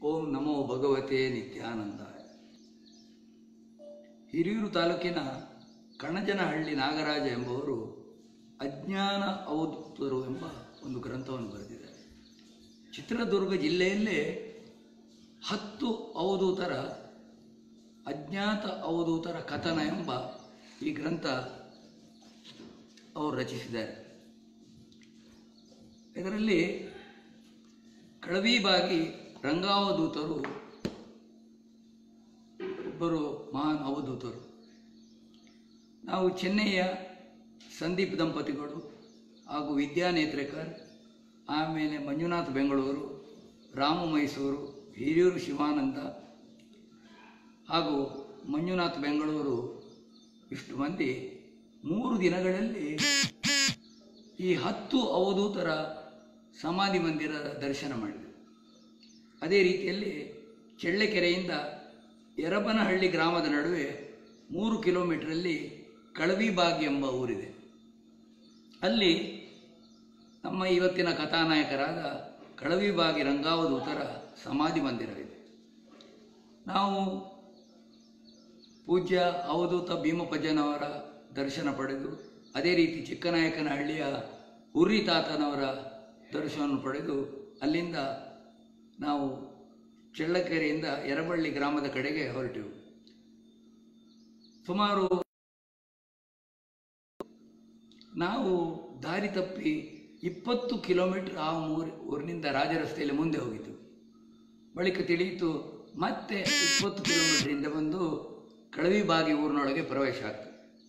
ಓಂ ನಮೋ ಭಗವತೆ ನಿತ್ಯಾನಂದಾಯ ಹಿರಿಯೂರು ತಾಲೂಕಿನ ಕಣಜನಹಳ್ಳಿ ನಾಗರಾಜ ಎಂಬುವರು ಅಜ್ಞಾನ ಅವಧೂತರು ಎಂಬ ಒಂದು ಗ್ರಂಥವನ್ನು ಬರೆದಿದ್ದಾರೆ ಚಿತ್ರದುರ್ಗ ಜಿಲ್ಲೆಯಲ್ಲೇ ಹತ್ತು ಅವಧೂತರ ಅಜ್ಞಾತ ಅವಧೂತರ ಕಥನ ಎಂಬ ಈ ಗ್ರಂಥ ಅವರು ರಚಿಸಿದ್ದಾರೆ ಇದರಲ್ಲಿ ಕಳವಿಬಾಗಿ ರಂಗಾವಧೂತರು ಒಬ್ಬರು ಮಹಾನ್ ಅವಧೂತರು ನಾವು ಚೆನ್ನೈಯ ಸಂದೀಪ್ ದಂಪತಿಗಳು ಹಾಗೂ ವಿದ್ಯಾ ನೇತ್ರೇಕರ್ ಆಮೇಲೆ ಮಂಜುನಾಥ್ ಬೆಂಗಳೂರು ರಾಮು ಮೈಸೂರು ಹಿರಿಯೂರು ಶಿವಾನಂದ ಹಾಗೂ ಮಂಜುನಾಥ್ ಬೆಂಗಳೂರು ಇಷ್ಟು ಮಂದಿ ಮೂರು ದಿನಗಳಲ್ಲಿ ಈ ಹತ್ತು ಅವಧೂತರ ಸಮಾಧಿ ಮಂದಿರದ ದರ್ಶನ ಮಾಡಿದರು ಅದೇ ರೀತಿಯಲ್ಲಿ ಚೆಳ್ಳೆಕೆರೆಯಿಂದ ಯರಬನಹಳ್ಳಿ ಗ್ರಾಮದ ನಡುವೆ ಮೂರು ಕಿಲೋಮೀಟರಲ್ಲಿ ಕಳವಿಬಾಗಿ ಎಂಬ ಊರಿದೆ ಅಲ್ಲಿ ನಮ್ಮ ಇವತ್ತಿನ ಕಥಾನಾಯಕರಾದ ಕಳವಿಬಾಗಿ ರಂಗಾವಧೂತರ ಸಮಾಧಿ ಮಂದಿರವಿದೆ ನಾವು ಪೂಜ್ಯ ಅವಧೂತ ಭೀಮಪ್ಪಜ್ಜನವರ ದರ್ಶನ ಪಡೆದು ಅದೇ ರೀತಿ ಚಿಕ್ಕನಾಯಕನಹಳ್ಳಿಯ ಉರ್ರಿ ತಾತನವರ ದರ್ಶನವನ್ನು ಪಡೆದು ಅಲ್ಲಿಂದ ನಾವು ಚೆಳ್ಳಕೆರೆಯಿಂದ ಯರಬಳ್ಳಿ ಗ್ರಾಮದ ಕಡೆಗೆ ಹೊರಟೆವು ಸುಮಾರು ನಾವು ದಾರಿ ತಪ್ಪಿ ಇಪ್ಪತ್ತು ಕಿಲೋಮೀಟರ್ ಆ ಮೂರು ಊರಿನಿಂದ ರಾಜರಸ್ತೆಯಲ್ಲಿ ಮುಂದೆ ಹೋಗಿದ್ದು ಬಳಿಕ ತಿಳಿಯಿತು ಮತ್ತೆ ಇಪ್ಪತ್ತು ಕಿಲೋಮೀಟರಿಂದ ಬಂದು ಕಳವಿಬಾಗಿ ಊರಿನೊಳಗೆ ಪ್ರವೇಶ ಆಗ್ತದೆ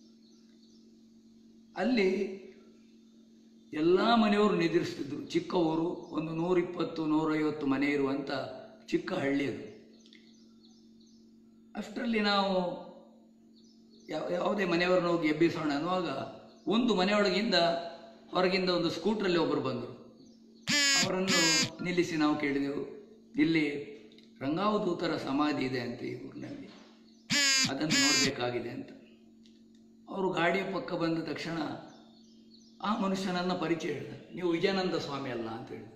ಅಲ್ಲಿ ಎಲ್ಲ ಮನೆಯವರು ನಿದ್ರಿಸ್ತಿದ್ರು ಚಿಕ್ಕ ಊರು ಒಂದು ನೂರಿಪ್ಪತ್ತು ನೂರೈವತ್ತು ಮನೆ ಇರುವಂಥ ಚಿಕ್ಕ ಹಳ್ಳಿ ಅದು ಅಷ್ಟರಲ್ಲಿ ನಾವು ಯಾವ ಯಾವುದೇ ಮನೆಯವ್ರನ್ನ ಹೋಗಿ ಎಬ್ಬಿಸೋಣ ಅನ್ನುವಾಗ ಒಂದು ಮನೆಯೊಳಗಿಂದ ಹೊರಗಿಂದ ಒಂದು ಸ್ಕೂಟ್ರಲ್ಲಿ ಒಬ್ಬರು ಬಂದರು ಅವರನ್ನು ನಿಲ್ಲಿಸಿ ನಾವು ಕೇಳಿದೆವು ಇಲ್ಲಿ ರಂಗಾವಧೂತರ ಸಮಾಧಿ ಇದೆ ಅಂತ ಈ ಊರಿನಲ್ಲಿ ಅದನ್ನು ನೋಡಬೇಕಾಗಿದೆ ಅಂತ ಅವರು ಗಾಡಿಯ ಪಕ್ಕ ಬಂದ ತಕ್ಷಣ ಆ ಮನುಷ್ಯನನ್ನ ಪರಿಚಯ ಹೇಳಿದ ನೀವು ವಿಜಯಾನಂದ ಸ್ವಾಮಿ ಅಲ್ಲ ಅಂತ ಹೇಳಿದ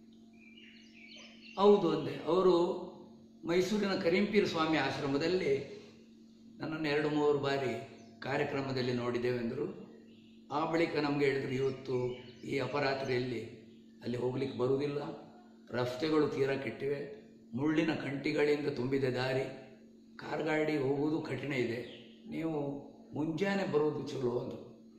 ಹೌದು ಅಂದೆ ಅವರು ಮೈಸೂರಿನ ಕರಿಂಪೀರ್ ಸ್ವಾಮಿ ಆಶ್ರಮದಲ್ಲಿ ನನ್ನನ್ನು ಎರಡು ಮೂರು ಬಾರಿ ಕಾರ್ಯಕ್ರಮದಲ್ಲಿ ನೋಡಿದ್ದೇವೆಂದರು ಆ ಬಳಿಕ ನಮಗೆ ಹೇಳಿದ್ರು ಇವತ್ತು ಈ ಅಪರಾತ್ರಿಯಲ್ಲಿ ಅಲ್ಲಿ ಹೋಗ್ಲಿಕ್ಕೆ ಬರುವುದಿಲ್ಲ ರಸ್ತೆಗಳು ತೀರಾ ಕೆಟ್ಟಿವೆ ಮುಳ್ಳಿನ ಕಂಟಿಗಳಿಂದ ತುಂಬಿದ ದಾರಿ ಕಾರ್ ಗಾಡಿ ಹೋಗುವುದು ಕಠಿಣ ಇದೆ ನೀವು ಮುಂಜಾನೆ ಬರೋದು ಚಲೋ ಅಂದರು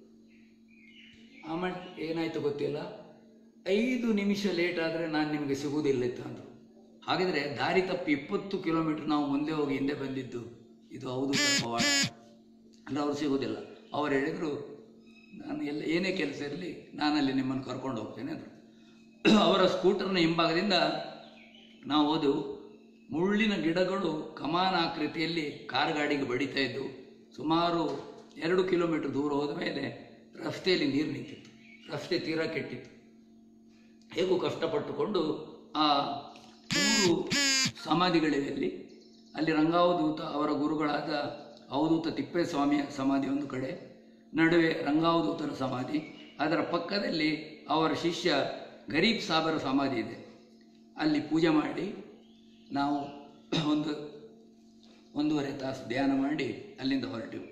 ಆಮೇಲೆ ಏನಾಯ್ತು ಗೊತ್ತಿಲ್ಲ ಐದು ನಿಮಿಷ ಲೇಟ್ ಆದರೆ ನಾನು ನಿಮಗೆ ಸಿಗುವುದಿಲ್ಲ ಇತ್ತು ಅಂದರು ಹಾಗಿದ್ರೆ ದಾರಿ ತಪ್ಪಿ ಇಪ್ಪತ್ತು ಕಿಲೋಮೀಟರ್ ನಾವು ಮುಂದೆ ಹೋಗಿ ಹಿಂದೆ ಬಂದಿದ್ದು ಇದು ಹೌದು ಪವಾಡ ಅಂದರೆ ಅವ್ರು ಸಿಗೋದಿಲ್ಲ ಅವ್ರು ಹೇಳಿದರು ನಾನು ಎಲ್ಲ ಏನೇ ಕೆಲಸ ಇರಲಿ ನಾನಲ್ಲಿ ನಿಮ್ಮನ್ನು ಕರ್ಕೊಂಡು ಹೋಗ್ತೇನೆ ಅಂದರು ಅವರ ಸ್ಕೂಟರ್ನ ಹಿಂಭಾಗದಿಂದ ನಾವು ಹೋದೆವು ಮುಳ್ಳಿನ ಗಿಡಗಳು ಕಮಾನ ಆಕೃತಿಯಲ್ಲಿ ಕಾರ್ ಗಾಡಿಗೆ ಬಡಿತಾ ಇದ್ದವು ಸುಮಾರು ಎರಡು ಕಿಲೋಮೀಟರ್ ದೂರ ಹೋದ ಮೇಲೆ ರಸ್ತೆಯಲ್ಲಿ ನೀರು ನಿಂತಿತ್ತು ರಸ್ತೆ ತೀರಾ ಕೆಟ್ಟಿತ್ತು ಹೇಗೂ ಕಷ್ಟಪಟ್ಟುಕೊಂಡು ಆ ಮೂರು ಸಮಾಧಿಗಳಿವೆ ಅಲ್ಲಿ ಅಲ್ಲಿ ರಂಗಾವಧೂತ ಅವರ ಗುರುಗಳಾದ ಅವಧೂತ ತಿಪ್ಪೇಸ್ವಾಮಿಯ ಸಮಾಧಿ ಒಂದು ಕಡೆ ನಡುವೆ ರಂಗಾವಧೂತರ ಸಮಾಧಿ ಅದರ ಪಕ್ಕದಲ್ಲಿ ಅವರ ಶಿಷ್ಯ ಗರೀಬ್ ಸಾಬರ ಸಮಾಧಿ ಇದೆ ಅಲ್ಲಿ ಪೂಜೆ ಮಾಡಿ ನಾವು ಒಂದು ಒಂದೂವರೆ ತಾಸು ಧ್ಯಾನ ಮಾಡಿ ಅಲ್ಲಿಂದ ಹೊರಟೆವು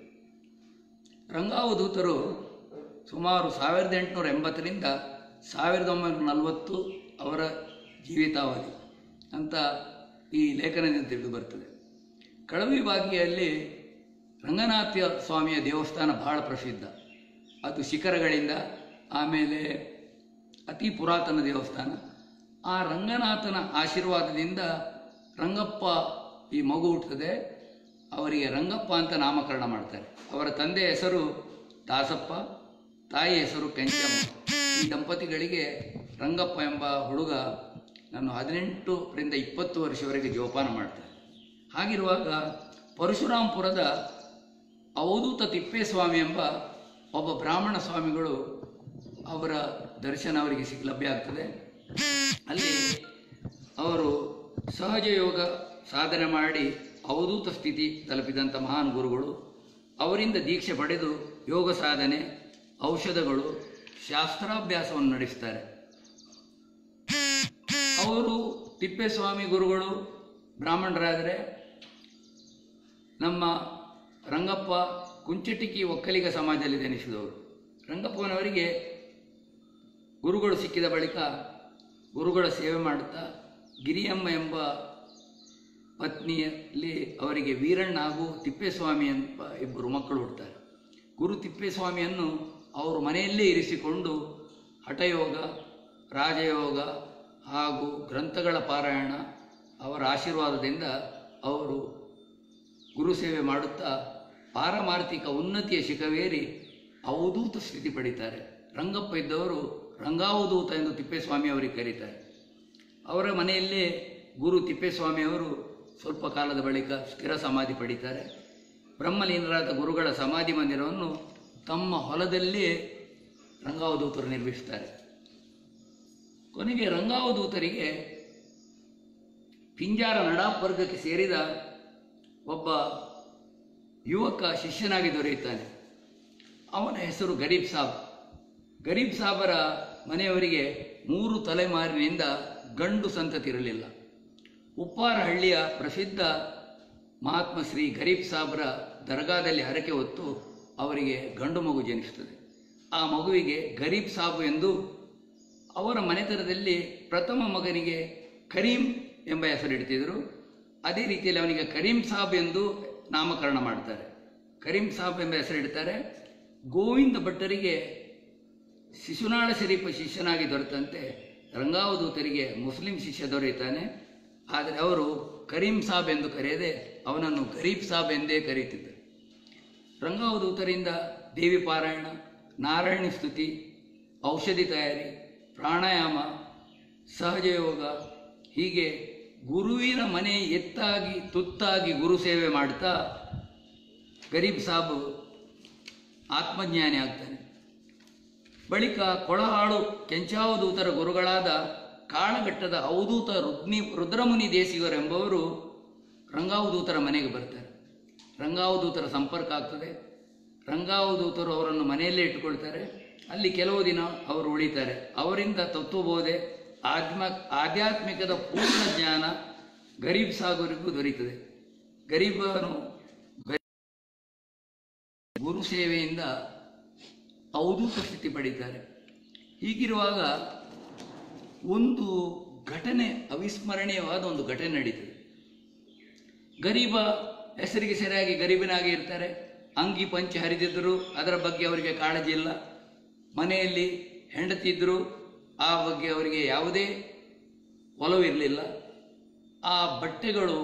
ರಂಗಾವಧೂತರು ಸುಮಾರು ಸಾವಿರದ ಎಂಟುನೂರ ಎಂಬತ್ತರಿಂದ ಸಾವಿರದ ಒಂಬೈನೂರ ನಲವತ್ತು ಅವರ ಜೀವಿತಾವಧಿ ಅಂತ ಈ ಲೇಖನದಿಂದ ತಿಳಿದು ಬರ್ತದೆ ಕಳವಿಬಾಗಿಯಲ್ಲಿ ರಂಗನಾಥ ಸ್ವಾಮಿಯ ದೇವಸ್ಥಾನ ಬಹಳ ಪ್ರಸಿದ್ಧ ಅದು ಶಿಖರಗಳಿಂದ ಆಮೇಲೆ ಅತಿ ಪುರಾತನ ದೇವಸ್ಥಾನ ಆ ರಂಗನಾಥನ ಆಶೀರ್ವಾದದಿಂದ ರಂಗಪ್ಪ ಈ ಮಗು ಹುಟ್ಟುತ್ತದೆ ಅವರಿಗೆ ರಂಗಪ್ಪ ಅಂತ ನಾಮಕರಣ ಮಾಡ್ತಾರೆ ಅವರ ತಂದೆಯ ಹೆಸರು ದಾಸಪ್ಪ ತಾಯಿ ಹೆಸರು ಕೆಂಚಮ್ಮ ಈ ದಂಪತಿಗಳಿಗೆ ರಂಗಪ್ಪ ಎಂಬ ಹುಡುಗ ನಾನು ಹದಿನೆಂಟರಿಂದ ಇಪ್ಪತ್ತು ವರ್ಷವರೆಗೆ ಜೋಪಾನ ಮಾಡ್ತಾರೆ ಹಾಗಿರುವಾಗ ಪರಶುರಾಂಪುರದ ಅವಧೂತ ತಿಪ್ಪೇಸ್ವಾಮಿ ಎಂಬ ಒಬ್ಬ ಬ್ರಾಹ್ಮಣ ಸ್ವಾಮಿಗಳು ಅವರ ದರ್ಶನ ಅವರಿಗೆ ಸಿಗ್ ಲಭ್ಯ ಆಗ್ತದೆ ಅಲ್ಲಿ ಅವರು ಸಹಜ ಯೋಗ ಸಾಧನೆ ಮಾಡಿ ಅವಧೂತ ಸ್ಥಿತಿ ತಲುಪಿದಂಥ ಮಹಾನ್ ಗುರುಗಳು ಅವರಿಂದ ದೀಕ್ಷೆ ಪಡೆದು ಯೋಗ ಸಾಧನೆ ಔಷಧಗಳು ಶಾಸ್ತ್ರಾಭ್ಯಾಸವನ್ನು ನಡೆಸ್ತಾರೆ ಅವರು ತಿಪ್ಪೇಸ್ವಾಮಿ ಗುರುಗಳು ಬ್ರಾಹ್ಮಣರಾದರೆ ನಮ್ಮ ರಂಗಪ್ಪ ಕುಂಚಟಿಕಿ ಒಕ್ಕಲಿಗ ಸಮಾಜದಲ್ಲಿ ಜನಿಸಿದವರು ರಂಗಪ್ಪನವರಿಗೆ ಗುರುಗಳು ಸಿಕ್ಕಿದ ಬಳಿಕ ಗುರುಗಳ ಸೇವೆ ಮಾಡುತ್ತಾ ಗಿರಿಯಮ್ಮ ಎಂಬ ಪತ್ನಿಯಲ್ಲಿ ಅವರಿಗೆ ವೀರಣ್ಣ ಹಾಗೂ ತಿಪ್ಪೇಸ್ವಾಮಿ ಎಂಬ ಇಬ್ಬರು ಮಕ್ಕಳು ಹುಡ್ತಾರೆ ಗುರು ತಿಪ್ಪೇಸ್ವಾಮಿಯನ್ನು ಅವರು ಮನೆಯಲ್ಲೇ ಇರಿಸಿಕೊಂಡು ಹಠಯೋಗ ರಾಜಯೋಗ ಹಾಗೂ ಗ್ರಂಥಗಳ ಪಾರಾಯಣ ಅವರ ಆಶೀರ್ವಾದದಿಂದ ಅವರು ಗುರು ಸೇವೆ ಮಾಡುತ್ತಾ ಪಾರಮಾರ್ಥಿಕ ಉನ್ನತಿಯ ಶಿಖವೇರಿ ಅವಧೂತ ಸ್ಥಿತಿ ಪಡಿತಾರೆ ರಂಗಪ್ಪ ಇದ್ದವರು ರಂಗಾವಧೂತ ಎಂದು ತಿಪ್ಪೇಸ್ವಾಮಿ ಅವರಿಗೆ ಕರೀತಾರೆ ಅವರ ಮನೆಯಲ್ಲೇ ಗುರು ತಿಪ್ಪೇಸ್ವಾಮಿಯವರು ಸ್ವಲ್ಪ ಕಾಲದ ಬಳಿಕ ಸ್ಥಿರ ಸಮಾಧಿ ಪಡೀತಾರೆ ಬ್ರಹ್ಮಲೀನರಾದ ಗುರುಗಳ ಸಮಾಧಿ ಮಂದಿರವನ್ನು ತಮ್ಮ ಹೊಲದಲ್ಲೇ ರಂಗಾವಧೂತರು ನಿರ್ಮಿಸ್ತಾರೆ ಕೊನೆಗೆ ರಂಗಾವಧೂತರಿಗೆ ಪಿಂಜಾರ ನಡಾಪ್ ವರ್ಗಕ್ಕೆ ಸೇರಿದ ಒಬ್ಬ ಯುವಕ ಶಿಷ್ಯನಾಗಿ ದೊರೆಯುತ್ತಾನೆ ಅವನ ಹೆಸರು ಗರೀಬ್ ಸಾಬ್ ಗರೀಬ್ ಸಾಬರ ಮನೆಯವರಿಗೆ ಮೂರು ತಲೆಮಾರಿನಿಂದ ಗಂಡು ಸಂತತಿ ಇರಲಿಲ್ಲ ಉಪ್ಪಾರಹಳ್ಳಿಯ ಪ್ರಸಿದ್ಧ ಮಹಾತ್ಮ ಶ್ರೀ ಗರೀಬ್ ಸಾಬ್ರ ದರ್ಗಾದಲ್ಲಿ ಹರಕೆ ಹೊತ್ತು ಅವರಿಗೆ ಗಂಡು ಮಗು ಜನಿಸುತ್ತದೆ ಆ ಮಗುವಿಗೆ ಗರೀಬ್ ಸಾಬ್ ಎಂದು ಅವರ ಮನೆತನದಲ್ಲಿ ಪ್ರಥಮ ಮಗನಿಗೆ ಕರೀಂ ಎಂಬ ಹೆಸರಿಡ್ತಿದ್ರು ಅದೇ ರೀತಿಯಲ್ಲಿ ಅವನಿಗೆ ಕರೀಂ ಸಾಬ್ ಎಂದು ನಾಮಕರಣ ಮಾಡ್ತಾರೆ ಕರೀಂ ಸಾಬ್ ಎಂಬ ಹೆಸರಿಡ್ತಾರೆ ಗೋವಿಂದ ಭಟ್ಟರಿಗೆ ಶಿಶುನಾಳ ಶರೀಫ ಶಿಷ್ಯನಾಗಿ ದೊರೆತಂತೆ ರಂಗಾವಧೂತರಿಗೆ ಮುಸ್ಲಿಂ ಶಿಷ್ಯ ದೊರೆಯುತ್ತಾನೆ ಆದರೆ ಅವರು ಕರೀಂ ಸಾಬ್ ಎಂದು ಕರೆಯದೆ ಅವನನ್ನು ಗರೀಬ್ ಸಾಬ್ ಎಂದೇ ಕರೆಯುತ್ತಿದ್ದರು ರಂಗಾವಧೂತರಿಂದ ದೇವಿ ಪಾರಾಯಣ ನಾರಾಯಣಿ ಸ್ತುತಿ ಔಷಧಿ ತಯಾರಿ ಪ್ರಾಣಾಯಾಮ ಸಹಜ ಯೋಗ ಹೀಗೆ ಗುರುವಿನ ಮನೆ ಎತ್ತಾಗಿ ತುತ್ತಾಗಿ ಗುರು ಸೇವೆ ಮಾಡ್ತಾ ಗರೀಬ್ ಸಾಬು ಆತ್ಮಜ್ಞಾನಿ ಆಗ್ತಾನೆ ಬಳಿಕ ಕೊಳಹಾಳು ಕೆಂಚಾವಧೂತರ ಗುರುಗಳಾದ ಕಾಳಘಟ್ಟದ ಅವಧೂತ ರುದ್ನಿ ರುದ್ರಮುನಿ ದೇಸಿಗರೆಂಬವರು ರಂಗಾವಧೂತರ ಮನೆಗೆ ಬರ್ತಾರೆ ರಂಗಾವಧೂತರ ಸಂಪರ್ಕ ಆಗ್ತದೆ ರಂಗಾವಧೂತರು ಅವರನ್ನು ಮನೆಯಲ್ಲೇ ಇಟ್ಟುಕೊಳ್ತಾರೆ ಅಲ್ಲಿ ಕೆಲವು ದಿನ ಅವರು ಉಳಿತಾರೆ ಅವರಿಂದ ತತ್ವಬೋಧೆ ಆತ್ಮ ಆಧ್ಯಾತ್ಮಿಕದ ಪೂರ್ಣ ಜ್ಞಾನ ಗರೀಬ್ ಸಾಗರಿಗೂ ದೊರೀತದೆ ಗರೀಬನು ಗ- ಗುರು ಸೇವೆಯಿಂದ ಅವಧೂತ ಸ್ಥಿತಿ ಪಡೀತಾರೆ ಹೀಗಿರುವಾಗ ಒಂದು ಘಟನೆ ಅವಿಸ್ಮರಣೀಯವಾದ ಒಂದು ಘಟನೆ ನಡೀತದೆ ಗರೀಬ ಹೆಸರಿಗೆ ಸರಿಯಾಗಿ ಗರೀಬನಾಗಿ ಇರ್ತಾರೆ ಅಂಗಿ ಪಂಚೆ ಹರಿದಿದ್ದರು ಅದರ ಬಗ್ಗೆ ಅವರಿಗೆ ಕಾಳಜಿ ಇಲ್ಲ ಮನೆಯಲ್ಲಿ ಹೆಂಡತಿದ್ರು ಆ ಬಗ್ಗೆ ಅವರಿಗೆ ಯಾವುದೇ ಒಲವಿರಲಿಲ್ಲ ಆ ಬಟ್ಟೆಗಳು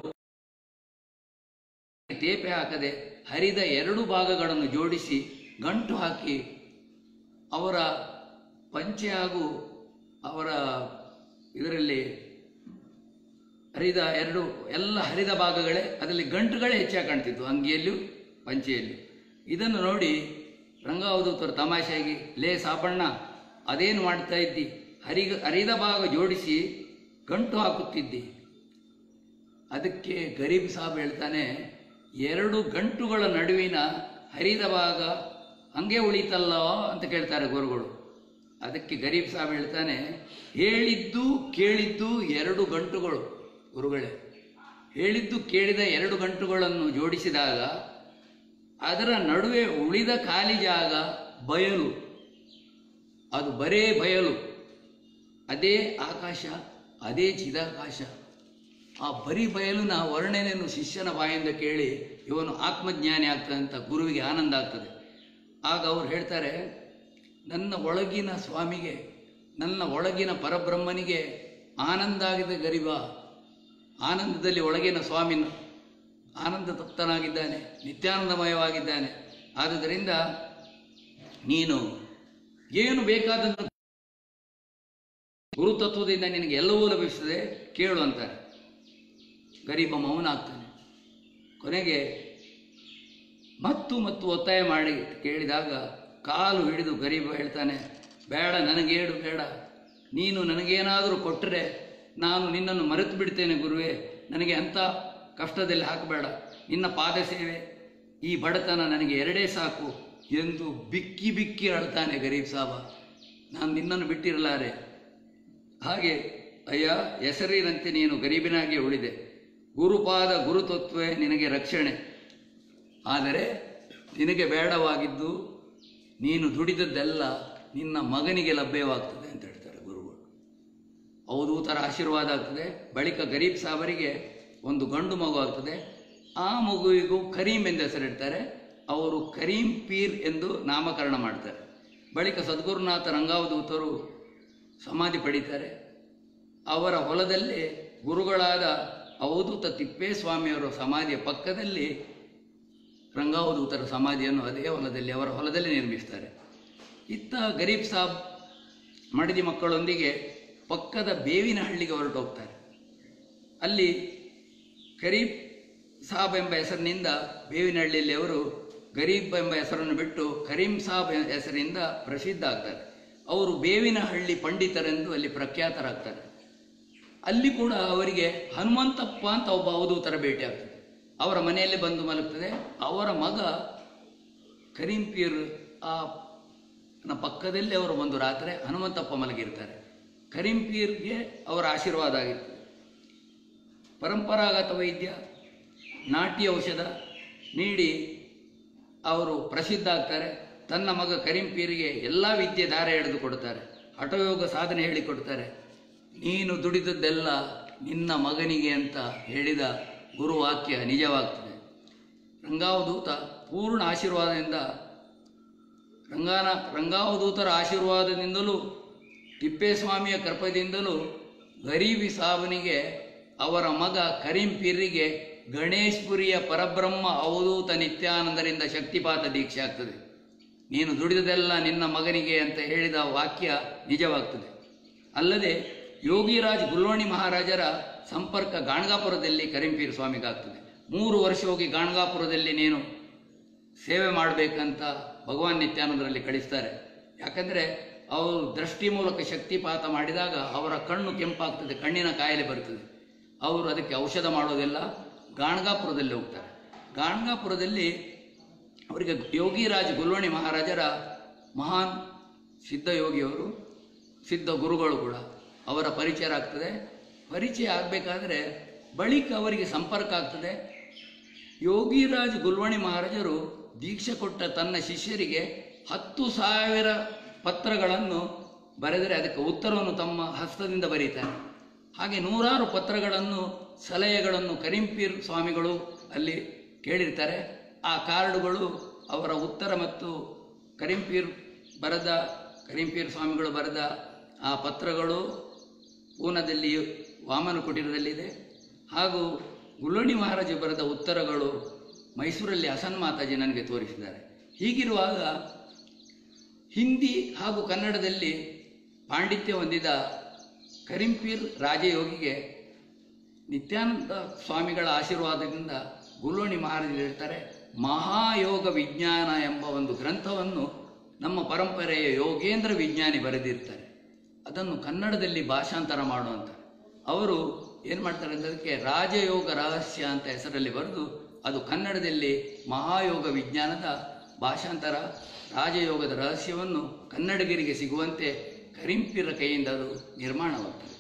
ತೇಪೆ ಹಾಕದೆ ಹರಿದ ಎರಡು ಭಾಗಗಳನ್ನು ಜೋಡಿಸಿ ಗಂಟು ಹಾಕಿ ಅವರ ಪಂಚೆ ಹಾಗೂ ಅವರ ಇದರಲ್ಲಿ ಹರಿದ ಎರಡು ಎಲ್ಲ ಹರಿದ ಭಾಗಗಳೇ ಅದರಲ್ಲಿ ಗಂಟುಗಳೇ ಹೆಚ್ಚಾಗಿ ಕಾಣ್ತಿದ್ವು ಅಂಗಿಯಲ್ಲೂ ಪಂಚೆಯಲ್ಲೂ ಇದನ್ನು ನೋಡಿ ರಂಗಾವಧೂತರು ತಮಾಷೆಯಾಗಿ ಲೇ ಸಾಬಣ್ಣ ಅದೇನು ಮಾಡ್ತಾ ಇದ್ದಿ ಹರಿಗ ಹರಿದ ಭಾಗ ಜೋಡಿಸಿ ಗಂಟು ಹಾಕುತ್ತಿದ್ದಿ ಅದಕ್ಕೆ ಗರೀಬ್ ಸಾಬ್ ಹೇಳ್ತಾನೆ ಎರಡು ಗಂಟುಗಳ ನಡುವಿನ ಹರಿದ ಭಾಗ ಹಂಗೆ ಉಳಿತಲ್ಲೋ ಅಂತ ಕೇಳ್ತಾರೆ ಗುರುಗಳು ಅದಕ್ಕೆ ಗರೀಬ್ ಸಾಬ್ ಹೇಳ್ತಾನೆ ಹೇಳಿದ್ದು ಕೇಳಿದ್ದು ಎರಡು ಗಂಟುಗಳು ಗುರುಗಳೇ ಹೇಳಿದ್ದು ಕೇಳಿದ ಎರಡು ಗಂಟುಗಳನ್ನು ಜೋಡಿಸಿದಾಗ ಅದರ ನಡುವೆ ಉಳಿದ ಖಾಲಿ ಜಾಗ ಬಯಲು ಅದು ಬರೇ ಬಯಲು ಅದೇ ಆಕಾಶ ಅದೇ ಚಿದಾಕಾಶ ಆ ಬರೀ ಬಯಲಿನ ವರ್ಣನೆಯನ್ನು ಶಿಷ್ಯನ ಬಾಯಿಂದ ಕೇಳಿ ಇವನು ಆತ್ಮಜ್ಞಾನಿ ಆಗ್ತದೆ ಅಂತ ಗುರುವಿಗೆ ಆನಂದ ಆಗ್ತದೆ ಆಗ ಅವ್ರು ಹೇಳ್ತಾರೆ ನನ್ನ ಒಳಗಿನ ಸ್ವಾಮಿಗೆ ನನ್ನ ಒಳಗಿನ ಪರಬ್ರಹ್ಮನಿಗೆ ಆನಂದ ಆಗಿದೆ ಗರಿಬ ಆನಂದದಲ್ಲಿ ಒಳಗಿನ ಸ್ವಾಮಿನ ಆನಂದ ತಪ್ತನಾಗಿದ್ದಾನೆ ನಿತ್ಯಾನಂದಮಯವಾಗಿದ್ದಾನೆ ಆದುದರಿಂದ ನೀನು ಏನು ಬೇಕಾದನ್ನು ಗುರುತತ್ವದಿಂದ ನಿನಗೆ ಎಲ್ಲವೂ ಲಭಿಸುತ್ತದೆ ಕೇಳು ಅಂತಾರೆ ಗರೀಬ ಮೌನ ಆಗ್ತಾನೆ ಕೊನೆಗೆ ಮತ್ತು ಮತ್ತು ಒತ್ತಾಯ ಮಾಡಿ ಕೇಳಿದಾಗ ಕಾಲು ಹಿಡಿದು ಗರೀಬ ಹೇಳ್ತಾನೆ ಬೇಡ ನನಗೇಡು ಬೇಡ ನೀನು ನನಗೇನಾದರೂ ಕೊಟ್ಟರೆ ನಾನು ನಿನ್ನನ್ನು ಮರೆತು ಬಿಡ್ತೇನೆ ಗುರುವೇ ನನಗೆ ಅಂಥ ಕಷ್ಟದಲ್ಲಿ ಹಾಕಬೇಡ ನಿನ್ನ ಪಾದ ಸೇವೆ ಈ ಬಡತನ ನನಗೆ ಎರಡೇ ಸಾಕು ಎಂದು ಬಿಕ್ಕಿ ಬಿಕ್ಕಿ ಅಳ್ತಾನೆ ಗರೀಬ್ ಸಾಬ ನಾನು ನಿನ್ನನ್ನು ಬಿಟ್ಟಿರಲಾರೆ ಹಾಗೆ ಅಯ್ಯ ಹೆಸರಿನಂತೆ ನೀನು ಗರೀಬಿನಾಗಿ ಉಳಿದೆ ಗುರುಪಾದ ಗುರುತತ್ವೇ ನಿನಗೆ ರಕ್ಷಣೆ ಆದರೆ ನಿನಗೆ ಬೇಡವಾಗಿದ್ದು ನೀನು ದುಡಿದದ್ದೆಲ್ಲ ನಿನ್ನ ಮಗನಿಗೆ ಲಭ್ಯವಾಗ್ತದೆ ಅಂತ ಹೇಳ್ತಾರೆ ಗುರುಗಳು ಅವಧೂತರ ಆಶೀರ್ವಾದ ಆಗ್ತದೆ ಬಳಿಕ ಗರೀಬ್ ಸಾಬರಿಗೆ ಒಂದು ಗಂಡು ಮಗು ಆಗ್ತದೆ ಆ ಮಗುವಿಗೂ ಕರೀಂ ಎಂದು ಹೆಸರಿಡ್ತಾರೆ ಅವರು ಕರೀಂ ಪೀರ್ ಎಂದು ನಾಮಕರಣ ಮಾಡ್ತಾರೆ ಬಳಿಕ ಸದ್ಗುರುನಾಥ ರಂಗಾವಧೂತರು ಸಮಾಧಿ ಪಡೀತಾರೆ ಅವರ ಹೊಲದಲ್ಲಿ ಗುರುಗಳಾದ ಅವಧೂತ ತಿಪ್ಪೇಸ್ವಾಮಿಯವರ ಸಮಾಧಿಯ ಪಕ್ಕದಲ್ಲಿ ರಂಗಾವಧೂತರ ಸಮಾಧಿಯನ್ನು ಅದೇ ಹೊಲದಲ್ಲಿ ಅವರ ಹೊಲದಲ್ಲಿ ನಿರ್ಮಿಸ್ತಾರೆ ಇತ್ತ ಗರೀಬ್ ಸಾಬ್ ಮಡದಿ ಮಕ್ಕಳೊಂದಿಗೆ ಪಕ್ಕದ ಬೇವಿನ ಹಳ್ಳಿಗೆ ಹೊರಟೋಗ್ತಾರೆ ಅಲ್ಲಿ ಗರೀಬ್ ಸಾಬ್ ಎಂಬ ಹೆಸರಿನಿಂದ ಬೇವಿನಹಳ್ಳಿಯಲ್ಲಿ ಅವರು ಗರೀಬ್ ಎಂಬ ಹೆಸರನ್ನು ಬಿಟ್ಟು ಕರೀಂ ಸಾಬ್ ಎ- ಹೆಸರಿನಿಂದ ಪ್ರಸಿದ್ಧ ಆಗ್ತಾರೆ ಅವರು ಬೇವಿನ ಹಳ್ಳಿ ಪಂಡಿತರೆಂದು ಅಲ್ಲಿ ಪ್ರಖ್ಯಾತರಾಗ್ತಾರೆ ಅಲ್ಲಿ ಕೂಡ ಅವರಿಗೆ ಹನುಮಂತಪ್ಪ ಅಂತ ಒಬ್ಬ ಅವಧೂತರ ಭೇಟಿ ಆಗ್ತದೆ ಅವರ ಮನೆಯಲ್ಲಿ ಬಂದು ಮಲಗ್ತದೆ ಅವರ ಮಗ ಕರೀಂ ಪೀರ್ ಆ ನ ಪಕ್ಕದಲ್ಲಿ ಅವರು ಬಂದು ರಾತ್ರಿ ಹನುಮಂತಪ್ಪ ಮಲಗಿರ್ತಾರೆ ಕರೀಂ ಪೀರ್ಗೆ ಅವರ ಆಶೀರ್ವಾದ ಆಗಿರ್ತದೆ ಪರಂಪರಾಗತ ವೈದ್ಯ ನಾಟಿ ಔಷಧ ನೀಡಿ ಅವರು ಪ್ರಸಿದ್ಧ ಆಗ್ತಾರೆ ತನ್ನ ಮಗ ಕರೀಂ ಪೀರಿಗೆ ಎಲ್ಲ ವಿದ್ಯೆ ದಾರ ಎಳೆದು ಕೊಡ್ತಾರೆ ಹಠಯೋಗ ಸಾಧನೆ ಹೇಳಿಕೊಡ್ತಾರೆ ನೀನು ದುಡಿದದ್ದೆಲ್ಲ ನಿನ್ನ ಮಗನಿಗೆ ಅಂತ ಹೇಳಿದ ಗುರುವಾಕ್ಯ ನಿಜವಾಗ್ತದೆ ರಂಗಾವಧೂತ ಪೂರ್ಣ ಆಶೀರ್ವಾದದಿಂದ ರಂಗಾನ ರಂಗಾವಧೂತರ ಆಶೀರ್ವಾದದಿಂದಲೂ ತಿಪ್ಪೇಸ್ವಾಮಿಯ ಕೃಪದಿಂದಲೂ ಗರೀಬಿ ಸಾಬನಿಗೆ ಅವರ ಮಗ ಕರೀಂ ಪೀರಿಗೆ ಗಣೇಶ್ಪುರಿಯ ಪರಬ್ರಹ್ಮ ಅವಧೂತ ನಿತ್ಯಾನಂದರಿಂದ ಶಕ್ತಿಪಾತ ದೀಕ್ಷೆ ಆಗ್ತದೆ ನೀನು ದುಡಿದದೆಲ್ಲ ನಿನ್ನ ಮಗನಿಗೆ ಅಂತ ಹೇಳಿದ ವಾಕ್ಯ ನಿಜವಾಗ್ತದೆ ಅಲ್ಲದೆ ಯೋಗಿರಾಜ್ ಗುಲ್ಲೋಣಿ ಮಹಾರಾಜರ ಸಂಪರ್ಕ ಗಾಣಗಾಪುರದಲ್ಲಿ ಕರೀಂಪೀರ್ ಸ್ವಾಮಿಗಾಗ್ತದೆ ಮೂರು ವರ್ಷ ಹೋಗಿ ಗಾಣಗಾಪುರದಲ್ಲಿ ನೀನು ಸೇವೆ ಮಾಡಬೇಕಂತ ಭಗವಾನ್ ನಿತ್ಯಾನಂದರಲ್ಲಿ ಕಳಿಸ್ತಾರೆ ಯಾಕಂದರೆ ಅವರು ದೃಷ್ಟಿ ಮೂಲಕ ಶಕ್ತಿಪಾತ ಮಾಡಿದಾಗ ಅವರ ಕಣ್ಣು ಕೆಂಪಾಗ್ತದೆ ಕಣ್ಣಿನ ಕಾಯಿಲೆ ಬರ್ತದೆ ಅವರು ಅದಕ್ಕೆ ಔಷಧ ಮಾಡೋದೆಲ್ಲ ಗಾಣಗಾಪುರದಲ್ಲಿ ಹೋಗ್ತಾರೆ ಗಾಣಗಾಪುರದಲ್ಲಿ ಅವರಿಗೆ ಯೋಗಿರಾಜ್ ಗುಲ್ವಣಿ ಮಹಾರಾಜರ ಮಹಾನ್ ಸಿದ್ಧಯೋಗಿಯವರು ಸಿದ್ಧ ಗುರುಗಳು ಕೂಡ ಅವರ ಪರಿಚಯ ಆಗ್ತದೆ ಪರಿಚಯ ಆಗಬೇಕಾದ್ರೆ ಬಳಿಕ ಅವರಿಗೆ ಸಂಪರ್ಕ ಆಗ್ತದೆ ಯೋಗಿರಾಜ್ ಗುಲ್ವಣಿ ಮಹಾರಾಜರು ದೀಕ್ಷೆ ಕೊಟ್ಟ ತನ್ನ ಶಿಷ್ಯರಿಗೆ ಹತ್ತು ಸಾವಿರ ಪತ್ರಗಳನ್ನು ಬರೆದರೆ ಅದಕ್ಕೆ ಉತ್ತರವನ್ನು ತಮ್ಮ ಹಸ್ತದಿಂದ ಬರೀತಾರೆ ಹಾಗೆ ನೂರಾರು ಪತ್ರಗಳನ್ನು ಸಲಹೆಗಳನ್ನು ಕರೀಂಪೀರ್ ಸ್ವಾಮಿಗಳು ಅಲ್ಲಿ ಕೇಳಿರ್ತಾರೆ ಆ ಕಾರ್ಡುಗಳು ಅವರ ಉತ್ತರ ಮತ್ತು ಕರೀಂಪೀರ್ ಬರೆದ ಕರೀಂಪೀರ್ ಸ್ವಾಮಿಗಳು ಬರೆದ ಆ ಪತ್ರಗಳು ಪೂನಾದಲ್ಲಿ ವಾಮನ ಕುಟೀರದಲ್ಲಿದೆ ಹಾಗೂ ಗುಲ್ಲೋಣಿ ಮಹಾರಾಜ ಬರೆದ ಉತ್ತರಗಳು ಮೈಸೂರಲ್ಲಿ ಹಸನ್ ಮಾತಾಜಿ ನನಗೆ ತೋರಿಸಿದ್ದಾರೆ ಹೀಗಿರುವಾಗ ಹಿಂದಿ ಹಾಗೂ ಕನ್ನಡದಲ್ಲಿ ಪಾಂಡಿತ್ಯ ಹೊಂದಿದ ಕರೀಂಪೀರ್ ರಾಜಯೋಗಿಗೆ ನಿತ್ಯಾನಂದ ಸ್ವಾಮಿಗಳ ಆಶೀರ್ವಾದದಿಂದ ಗುಲ್ಲೋಣಿ ಮಹಾರಾಜರು ಹೇಳ್ತಾರೆ ಮಹಾಯೋಗ ವಿಜ್ಞಾನ ಎಂಬ ಒಂದು ಗ್ರಂಥವನ್ನು ನಮ್ಮ ಪರಂಪರೆಯ ಯೋಗೇಂದ್ರ ವಿಜ್ಞಾನಿ ಬರೆದಿರ್ತಾರೆ ಅದನ್ನು ಕನ್ನಡದಲ್ಲಿ ಭಾಷಾಂತರ ಮಾಡುವಂತ ಅವರು ಏನು ಮಾಡ್ತಾರೆ ಅಂದ್ರೆ ಅದಕ್ಕೆ ರಾಜಯೋಗ ರಹಸ್ಯ ಅಂತ ಹೆಸರಲ್ಲಿ ಬರೆದು ಅದು ಕನ್ನಡದಲ್ಲಿ ಮಹಾಯೋಗ ವಿಜ್ಞಾನದ ಭಾಷಾಂತರ ರಾಜಯೋಗದ ರಹಸ್ಯವನ್ನು ಕನ್ನಡಿಗರಿಗೆ ಸಿಗುವಂತೆ ಕರಿಂಪಿರ ಕೈಯಿಂದ ಅದು ನಿರ್ಮಾಣವಾಗ್ತದೆ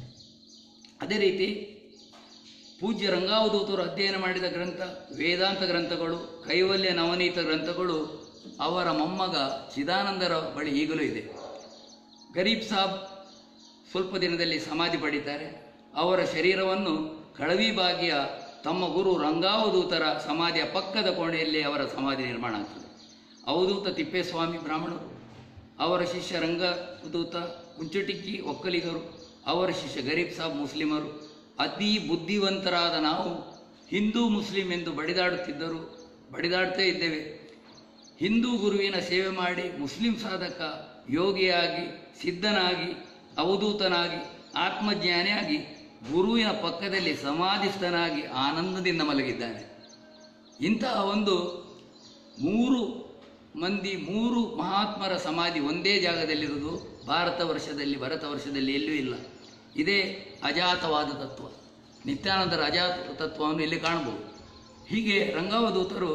ಅದೇ ರೀತಿ ಪೂಜ್ಯ ರಂಗಾವಧೂತರು ಅಧ್ಯಯನ ಮಾಡಿದ ಗ್ರಂಥ ವೇದಾಂತ ಗ್ರಂಥಗಳು ಕೈವಲ್ಯ ನವನೀತ ಗ್ರಂಥಗಳು ಅವರ ಮೊಮ್ಮಗ ಚಿದಾನಂದರ ಬಳಿ ಈಗಲೂ ಇದೆ ಗರೀಬ್ ಸಾಬ್ ಸ್ವಲ್ಪ ದಿನದಲ್ಲಿ ಸಮಾಧಿ ಪಡೀತಾರೆ ಅವರ ಶರೀರವನ್ನು ಕಳವಿಬಾಗಿಯ ತಮ್ಮ ಗುರು ರಂಗಾವಧೂತರ ಸಮಾಧಿಯ ಪಕ್ಕದ ಕೋಣೆಯಲ್ಲಿ ಅವರ ಸಮಾಧಿ ನಿರ್ಮಾಣ ಆಗ್ತದೆ ಅವಧೂತ ತಿಪ್ಪೇಸ್ವಾಮಿ ಬ್ರಾಹ್ಮಣರು ಅವರ ಶಿಷ್ಯ ರಂಗದೂತ ಕುಂಚಟಿಕ್ಕಿ ಒಕ್ಕಲಿಗರು ಅವರ ಶಿಷ್ಯ ಗರೀಬ್ ಸಾಬ್ ಮುಸ್ಲಿಮರು ಅತಿ ಬುದ್ಧಿವಂತರಾದ ನಾವು ಹಿಂದೂ ಮುಸ್ಲಿಂ ಎಂದು ಬಡಿದಾಡುತ್ತಿದ್ದರು ಬಡಿದಾಡ್ತೇ ಇದ್ದೇವೆ ಹಿಂದೂ ಗುರುವಿನ ಸೇವೆ ಮಾಡಿ ಮುಸ್ಲಿಂ ಸಾಧಕ ಯೋಗಿಯಾಗಿ ಸಿದ್ಧನಾಗಿ ಅವಧೂತನಾಗಿ ಆತ್ಮಜ್ಞಾನಿಯಾಗಿ ಗುರುವಿನ ಪಕ್ಕದಲ್ಲಿ ಸಮಾಧಿಸ್ಥನಾಗಿ ಆನಂದದಿಂದ ಮಲಗಿದ್ದಾನೆ ಇಂತಹ ಒಂದು ಮೂರು ಮಂದಿ ಮೂರು ಮಹಾತ್ಮರ ಸಮಾಧಿ ಒಂದೇ ಜಾಗದಲ್ಲಿರುವುದು ಭಾರತ ವರ್ಷದಲ್ಲಿ ಭರತ ವರ್ಷದಲ್ಲಿ ಎಲ್ಲೂ ಇಲ್ಲ ಇದೇ ಅಜಾತವಾದ ತತ್ವ ನಿತ್ಯಾನಂದರ ಅಜಾತ ತತ್ವವನ್ನು ಇಲ್ಲಿ ಕಾಣಬಹುದು ಹೀಗೆ ರಂಗಾವಧೂತರು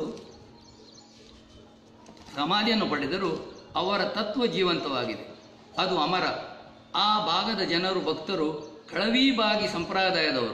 ಸಮಾಧಿಯನ್ನು ಪಡೆದರೂ ಅವರ ತತ್ವ ಜೀವಂತವಾಗಿದೆ ಅದು ಅಮರ ಆ ಭಾಗದ ಜನರು ಭಕ್ತರು ಕಳವಿಬಾಗಿ ಸಂಪ್ರದಾಯದವರು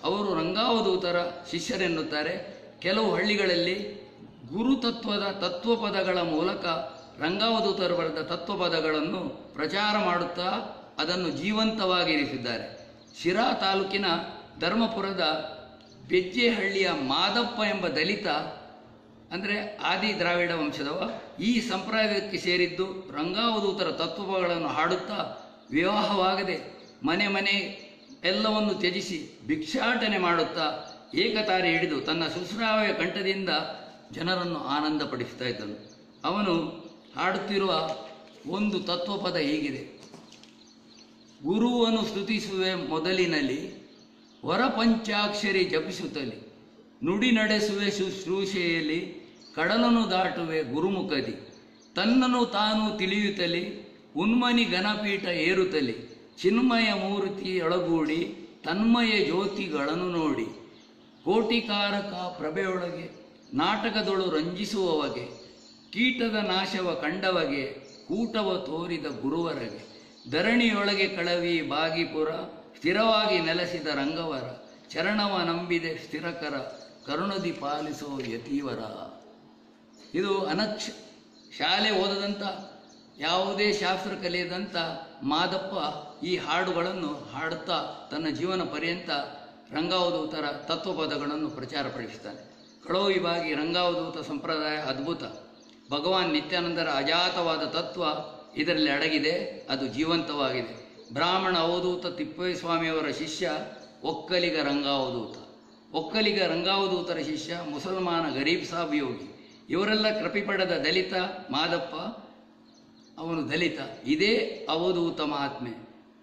ಅವರು ರಂಗಾವಧೂತರ ಶಿಷ್ಯರೆನ್ನುತ್ತಾರೆ ಕೆಲವು ಹಳ್ಳಿಗಳಲ್ಲಿ ಗುರುತತ್ವದ ತತ್ವಪದಗಳ ಮೂಲಕ ರಂಗಾವಧೂತರು ಬರೆದ ತತ್ವಪದಗಳನ್ನು ಪ್ರಚಾರ ಮಾಡುತ್ತಾ ಅದನ್ನು ಜೀವಂತವಾಗಿರಿಸಿದ್ದಾರೆ ಶಿರಾ ತಾಲೂಕಿನ ಧರ್ಮಪುರದ ಬೆಜ್ಜೆಹಳ್ಳಿಯ ಮಾದಪ್ಪ ಎಂಬ ದಲಿತ ಅಂದರೆ ಆದಿ ದ್ರಾವಿಡ ವಂಶದವ ಈ ಸಂಪ್ರದಾಯಕ್ಕೆ ಸೇರಿದ್ದು ರಂಗಾವಧೂತರ ತತ್ವಗಳನ್ನು ಹಾಡುತ್ತಾ ವಿವಾಹವಾಗದೆ ಮನೆ ಮನೆ ಎಲ್ಲವನ್ನು ತ್ಯಜಿಸಿ ಭಿಕ್ಷಾಟನೆ ಮಾಡುತ್ತಾ ಏಕತಾರಿ ಹಿಡಿದು ತನ್ನ ಸುಶ್ರಾವ್ಯ ಕಂಠದಿಂದ ಜನರನ್ನು ಆನಂದಪಡಿಸ್ತಾ ಇದ್ದನು ಅವನು ಹಾಡುತ್ತಿರುವ ಒಂದು ತತ್ವಪದ ಹೀಗಿದೆ ಗುರುವನ್ನು ಸ್ತುತಿಸುವೆ ಮೊದಲಿನಲ್ಲಿ ವರ ಪಂಚಾಕ್ಷರಿ ಜಪಿಸುತ್ತಲಿ ನುಡಿ ನಡೆಸುವೆ ಶುಶ್ರೂಷೆಯಲ್ಲಿ ಕಡಲನ್ನು ದಾಟುವೆ ಗುರುಮುಖದಿ ತನ್ನನ್ನು ತಾನು ತಿಳಿಯುತ್ತಲಿ ಉನ್ಮನಿ ಘನಪೀಠ ಏರುತ್ತಲಿ ಚಿನ್ಮಯ ಮೂರ್ತಿಯೊಳಗೂಡಿ ತನ್ಮಯ ಜ್ಯೋತಿಗಳನ್ನು ನೋಡಿ ಕೋಟಿಕಾರಕ ಪ್ರಭೆಯೊಳಗೆ ನಾಟಕದೊಳು ರಂಜಿಸುವವಗೆ ಕೀಟದ ನಾಶವ ಕಂಡವಗೆ ಕೂಟವ ತೋರಿದ ಗುರುವರಗೆ ಧರಣಿಯೊಳಗೆ ಕಳವಿ ಬಾಗಿಪುರ ಸ್ಥಿರವಾಗಿ ನೆಲೆಸಿದ ರಂಗವರ ಚರಣವ ನಂಬಿದೆ ಸ್ಥಿರಕರ ಕರುಣದಿ ಪಾಲಿಸೋ ಯತೀವರ ಇದು ಅನಕ್ಷ ಶಾಲೆ ಓದದಂಥ ಯಾವುದೇ ಶಾಸ್ತ್ರ ಕಲಿಯದಂಥ ಮಾದಪ್ಪ ಈ ಹಾಡುಗಳನ್ನು ಹಾಡುತ್ತಾ ತನ್ನ ಜೀವನ ಪರ್ಯಂತ ರಂಗಾವಧೂತರ ತತ್ವಪದಗಳನ್ನು ಪ್ರಚಾರಪಡಿಸ್ತಾನೆ ಕಳೋವಿಭಾಗಿ ರಂಗಾವಧೂತ ಸಂಪ್ರದಾಯ ಅದ್ಭುತ ಭಗವಾನ್ ನಿತ್ಯಾನಂದರ ಅಜಾತವಾದ ತತ್ವ ಇದರಲ್ಲಿ ಅಡಗಿದೆ ಅದು ಜೀವಂತವಾಗಿದೆ ಬ್ರಾಹ್ಮಣ ಅವಧೂತ ತಿಪ್ಪೇಸ್ವಾಮಿಯವರ ಶಿಷ್ಯ ಒಕ್ಕಲಿಗ ರಂಗಾವಧೂತ ಒಕ್ಕಲಿಗ ರಂಗಾವಧೂತರ ಶಿಷ್ಯ ಮುಸಲ್ಮಾನ ಗರೀಬ್ ಸಾಬ್ ಯೋಗಿ ಇವರೆಲ್ಲ ಕೃಪಿಪಡೆದ ದಲಿತ ಮಾದಪ್ಪ ಅವನು ದಲಿತ ಇದೇ ಅವಧೂತ ಮಹಾತ್ಮೆ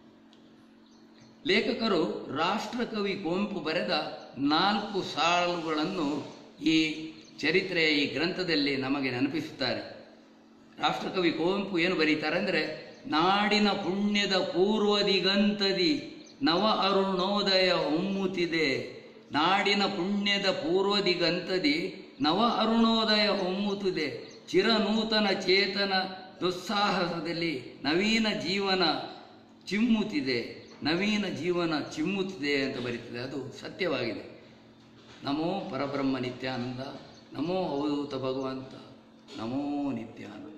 ಲೇಖಕರು ರಾಷ್ಟ್ರಕವಿ ಕುವೆಂಪು ಬರೆದ ನಾಲ್ಕು ಸಾಲುಗಳನ್ನು ಈ ಚರಿತ್ರೆಯ ಈ ಗ್ರಂಥದಲ್ಲಿ ನಮಗೆ ನೆನಪಿಸುತ್ತಾರೆ ರಾಷ್ಟ್ರಕವಿ ಕುವೆಂಪು ಏನು ಬರೀತಾರೆ ಅಂದರೆ ನಾಡಿನ ಪುಣ್ಯದ ಪೂರ್ವ ದಿಗಂತದಿ ನವ ಅರುಣೋದಯ ಹೊಮ್ಮುತ್ತಿದೆ ನಾಡಿನ ಪುಣ್ಯದ ಪೂರ್ವ ದಿಗಂತದಿ ನವ ಅರುಣೋದಯ ಹೊಮ್ಮುತ್ತಿದೆ ಚಿರನೂತನ ಚೇತನ ದುಸ್ಸಾಹಸದಲ್ಲಿ ನವೀನ ಜೀವನ ಚಿಮ್ಮುತ್ತಿದೆ ನವೀನ ಜೀವನ ಚಿಮ್ಮುತ್ತಿದೆ ಅಂತ ಬರೀತಿದೆ ಅದು ಸತ್ಯವಾಗಿದೆ ನಮೋ ಪರಬ್ರಹ್ಮ ನಿತ್ಯಾನಂದ ನಮೋ ಅವಧೂತ ಭಗವಂತ ನಮೋ ನಿತ್ಯಾನಂದ